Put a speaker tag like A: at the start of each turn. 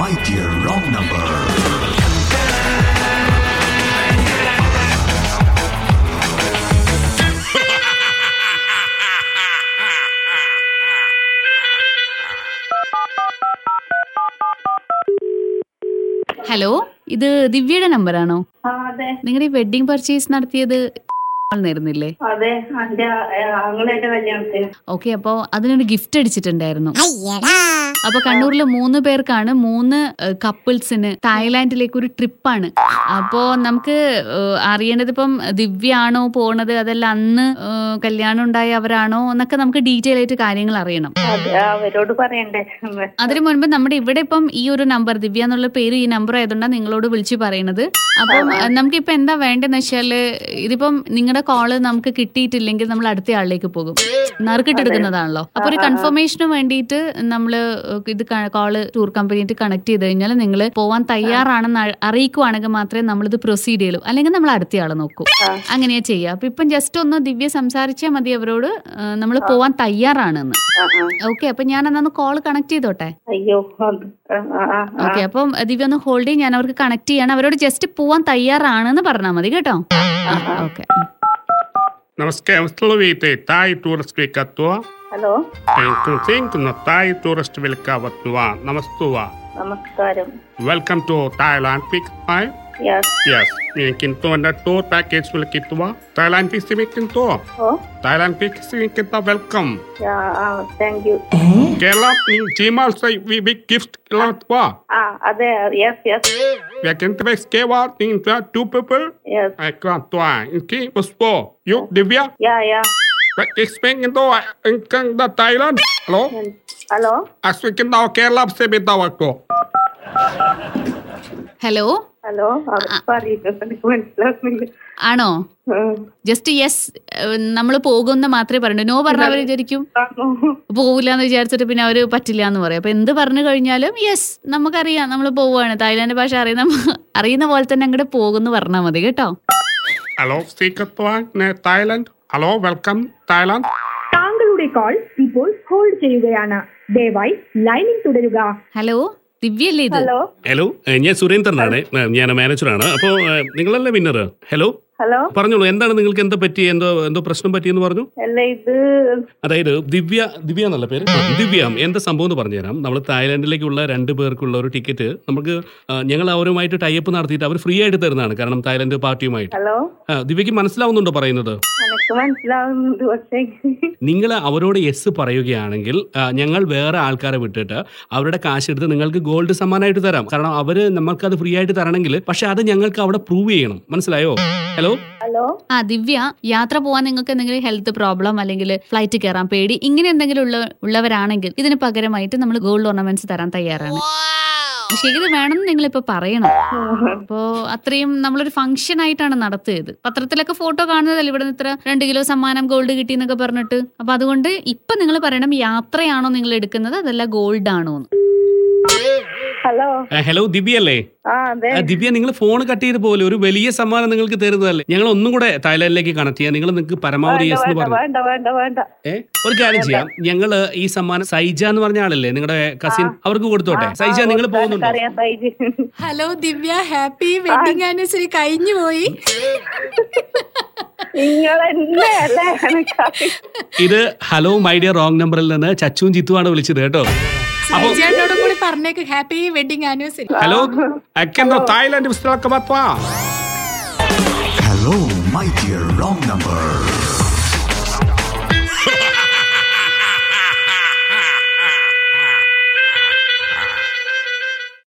A: my dear wrong number.
B: Hello ഇത് ദിവ്യയുടെ നമ്പറാണോ
C: ആ അതെ
B: നിങ്ങളുടെ ഈ വെഡിങ് പർച്ചേസ് നടത്തിയത് നേരുന്നില്ലേ
C: അതെ എന്റെ ആങ്ങളുടെ കല്യാണത്തിന്
B: ഓക്കെ അപ്പോ അതിനൊരു ഗിഫ്റ്റ് അടിച്ചിട്ടുണ്ടായിരുന്നു അപ്പൊ കണ്ണൂരിൽ മൂന്ന് പേർക്കാണ് മൂന്ന് കപ്പിൾസിന് തായ്ലാന്റിലേക്ക് ഒരു ട്രിപ്പാണ് അപ്പോ നമുക്ക് ഏഹ്, അറിയേണ്ടത് ഇപ്പം ദിവ്യ ആണോ പോണത് അതല്ല അന്ന് ഏഹ്, കല്യാണം ഉണ്ടായ അവരാണോ എന്നൊക്കെ നമുക്ക് ഡീറ്റെയിൽ ആയിട്ട് കാര്യങ്ങൾ അറിയണം
C: അതെ അവരോട് പറയണ്ടേ
B: അതിനു മുൻപ് നമ്മുടെ ഇവിടെ ഇപ്പം ഈ ഒരു നമ്പർ ദിവ്യ എന്നുള്ള പേര് ഈ നമ്പർ ആയതുകൊണ്ടാണ് നിങ്ങളോട് വിളിച്ചു പറയുന്നത് അപ്പം നമുക്കിപ്പോ എന്താ വേണ്ടതെന്ന് വെച്ചാല് ഇതിപ്പം നിങ്ങളുടെ കോള് നമുക്ക് കിട്ടിയിട്ടില്ലെങ്കിൽ നമ്മൾ അടുത്ത ആളിലേക്ക് പോകും നറുക്കിട്ടെടുക്കുന്നതാണല്ലോ അപ്പൊ ഒരു കൺഫർമേഷന് വേണ്ടിയിട്ട് നമ്മള് ഇത് കോള് ടൂർ കമ്പനിയായിട്ട് കണക്ട് ചെയ്ത് കഴിഞ്ഞാൽ നിങ്ങൾ പോവാൻ തയ്യാറാണെന്ന് അ- അറിയിക്കുവാണെങ്കിൽ മാത്രമേ നമ്മളിത് പ്രൊസീഡ് ചെയ്യുള്ളൂ അല്ലെങ്കിൽ നമ്മൾ അടുത്ത ആളെ നോക്കൂ അങ്ങനെയാ ചെയ്യുക അപ്പൊ ഇപ്പം ജസ്റ്റ് ഒന്ന് ദിവ്യ സംസാരിച്ചാൽ മതി അവരോട് നമ്മൾ പോവാൻ തയ്യാറാണെന്ന്
C: ആ, ആ.
B: ഓക്കെ അപ്പൊ ഞാൻ അന്നു കോൾ കണക്ട് ചെയ്തോട്ടെ
C: അയ്യോ അത് ആ, ആ, ആ, ആ.
B: ഓക്കെ അപ്പം ദിവ്യ ഒന്ന് ഹോൾഡ് ചെയ്യും ഞാൻ അവർക്ക് കണക്ട് ചെയ്യണം അവരോട് ജസ്റ്റ് പോവാൻ തയ്യാറാണെന്ന് പറഞ്ഞാൽ മതി കേട്ടോ okay
D: Namaskar, Slovite, Thai tourist vikattua.
C: Hello
D: Thank think no Thai tourist vilkavattua. Namastua.
C: നമസ്കാരം
D: Welcome to Thailand Pick Five.
C: Yes
D: Yes, minkin to na tour package vilkittua. Thailand Pick minkin to.
C: ഓ
D: Thailand Pick minkin welcome.
C: Yeah ആ thank you
D: Kerala ni Jimal say we big gift latwa.
C: ആ അതെ yes yes
D: We can take skewa in the two people.
C: Yes
D: I can't try. Inki uspo. You Divya.
C: Yeah yeah
D: But expect into in the Thailand. Hello.
C: Hello
D: Aswikin daw Kerala se bitaw ko.
B: Hello
C: hello അവർ പറയുന്നത് എനിക്ക് മനസ്സിലാവുന്നില്ല
B: ആണോ
C: ഉം.
B: Just yes നമ്മൾ പോകുന്ന മാത്രമേ പറയണ്ടു no പറഞ്ഞ അവർ വിചാരിക്കും
C: ആണോ?
B: പോവില്ല എന്ന് വിചാരിച്ചിട്ട് പിന്നെ അവര് പറ്റില്ല എന്ന് പറയും അപ്പൊ എന്ത് പറഞ്ഞു കഴിഞ്ഞാലും യെസ് നമുക്കറിയാം നമ്മൾ പോവാണ് തായ്ലാന്റ് ഭാഷ അറിയുന്ന അറിയുന്ന പോലെ തന്നെ അങ്ങോട്ട് പോകുന്നു പറഞ്ഞാൽ മതി കേട്ടോ
D: Hello, Sikatwa, Thailand. Hello, welcome, Thailand.
E: താങ്കളുടെ കോൾ ഇപ്പോൾ ഹോൾഡ് ചെയ്യുകയാണ് ദയവായി ലൈനിൽ തുടരുക
B: ഹലോ ദിവ്യല്ലേ ഇത്
C: ഹലോ
D: ഹലോ ഞാൻ സുരേന്ദ്രനാണ് ഞാൻ മാനേജറാണ് അപ്പോൾ നിങ്ങളല്ലേ വിന്നർ ഹലോ
C: ഹലോ
D: പറഞ്ഞോളൂ എന്താണ് നിങ്ങൾക്ക് എന്താ പറ്റി എന്തോ എന്തോ പ്രശ്നം പറ്റിയെന്ന് പറഞ്ഞു
C: അല്ല ഇത്
D: അതായത് ദിവ്യ ദിവ്യ എന്നല്ല പേര് ദിവ്യ എന്താ സംഭവം എന്ന് പറഞ്ഞുതരാം നമ്മൾ തായ്ലാന്റിലേക്കുള്ള രണ്ട് പേർക്കുള്ള ഒരു ടിക്കറ്റ് നമുക്ക് ആ, ഞങ്ങൾ അവരുമായിട്ട് ടൈപ്പ് നടത്തിയിട്ട് അവർ ഫ്രീ ആയിട്ട് തരുന്നതാണ് കാരണം തായ്ലാന്റ് പാർട്ടിയുമായിട്ട്
C: ഹലോ
D: ആ, ദിവ്യക്ക് മനസ്സിലാവുന്നുണ്ടോ പറയുന്നത്
C: എനക്ക് മനസ്സിലാവുന്നുണ്ട് പക്ഷേ
D: നിങ്ങൾ അവരോട് യെസ് പറയുകയാണെങ്കിൽ ആ, ഞങ്ങൾ വേറെ ആൾക്കാരെ വിട്ടിട്ട് അവരുടെ കാശ് എടുത്ത് നിങ്ങൾക്ക് ഗോൾഡ് സമ്മാനമായിട്ട് തരാം കാരണം അവര് നമ്മൾക്ക് അത് ഫ്രീ ആയിട്ട് തരണമെങ്കിൽ പക്ഷെ അത് ഞങ്ങൾക്ക് അവിടെ പ്രൂവ് ചെയ്യണം മനസ്സിലായോ ഹലോ
C: ഹലോ
B: ആ ദിവ്യ യാത്ര പോവാൻ നിങ്ങൾക്ക് എന്തെങ്കിലും ഹെൽത്ത് പ്രോബ്ലം അല്ലെങ്കിൽ ഫ്ലൈറ്റ് കയറാൻ പേടി ഇങ്ങനെ എന്തെങ്കിലും ഉള്ള ഉള്ളവരാണെങ്കിൽ ഇതിന് പകരമായിട്ട് നമ്മൾ ഗോൾഡ് ഓർണമെന്റ്സ് തരാൻ തയ്യാറാണ് പക്ഷെ ഇത് വേണമെന്ന് നിങ്ങൾ ഇപ്പൊ പറയണം അപ്പോ അത്രയും നമ്മളൊരു ഫംഗ്ഷൻ ആയിട്ടാണ് നടത്തിയത് പത്രത്തിലൊക്കെ ഫോട്ടോ കാണുന്നതല്ല ഇവിടെ നിന്ന് ഇത്ര രണ്ട് കിലോ സമ്മാനം ഗോൾഡ് കിട്ടി എന്നൊക്കെ പറഞ്ഞിട്ട് അപ്പൊ അതുകൊണ്ട് ഇപ്പൊ നിങ്ങൾ പറയണം യാത്രയാണോ നിങ്ങൾ എടുക്കുന്നത് അതല്ല ഗോൾഡ് ആണോ എന്ന്
C: ഹലോ
D: ഹലോ ദിവ്യ അല്ലേ
C: ആ അതെ
D: ആ, ദിവ്യ നിങ്ങൾ ഫോൺ കട്ട് ചെയ്ത് പോലെ ഒരു വലിയ സമ്മാനം നിങ്ങൾക്ക് തരുന്നതല്ലേ ഞങ്ങൾ ഒന്നും കൂടെ തായ്ലാന്റിലേക്ക് കണക്ട് ചെയ്യാം നിങ്ങൾ നിങ്ങൾക്ക് പരമാവധി
C: വേണ്ട
D: യെസ് എന്ന്
C: വേണ്ട
D: പറഞ്ഞു
C: വേണ്ട വേണ്ട വേണ്ട
D: ഏ ഒരു കാര്യം ചെയ്യാം ഞങ്ങള് ഈ സമ്മാനം സൈജ എന്ന് പറഞ്ഞ ആളല്ലേ നിങ്ങളുടെ കസിൻ അവർക്ക് കൊടുത്തോട്ടെ സൈജ നിങ്ങൾ പോകുന്നുണ്ടോ
C: അറിയാം Saij
F: hello Divya happy wedding anniversary കഴിഞ്ഞു പോയി
C: നിങ്ങൾ എന്നെ അല്ലേ എനക്കറിയാം.
D: ഇത് ഹലോ മൈ ഡിയർ റോങ് നമ്പറിൽ നിന്ന് ചച്ചുവും ചിത്തുവാണ് വിളിച്ചത് കേട്ടോ അപ്പൊ
F: ചേട്ടനോടും കൂടി പറഞ്ഞേക്ക് ഹാപ്പി വെഡിങ് ആനിവേഴ്സറി
D: ഹലോ അക്കെന്തോ തായ്ലാന്റ് പുസ്തകമൊക്കെ പത്വാ
A: Hello, my dear wrong number.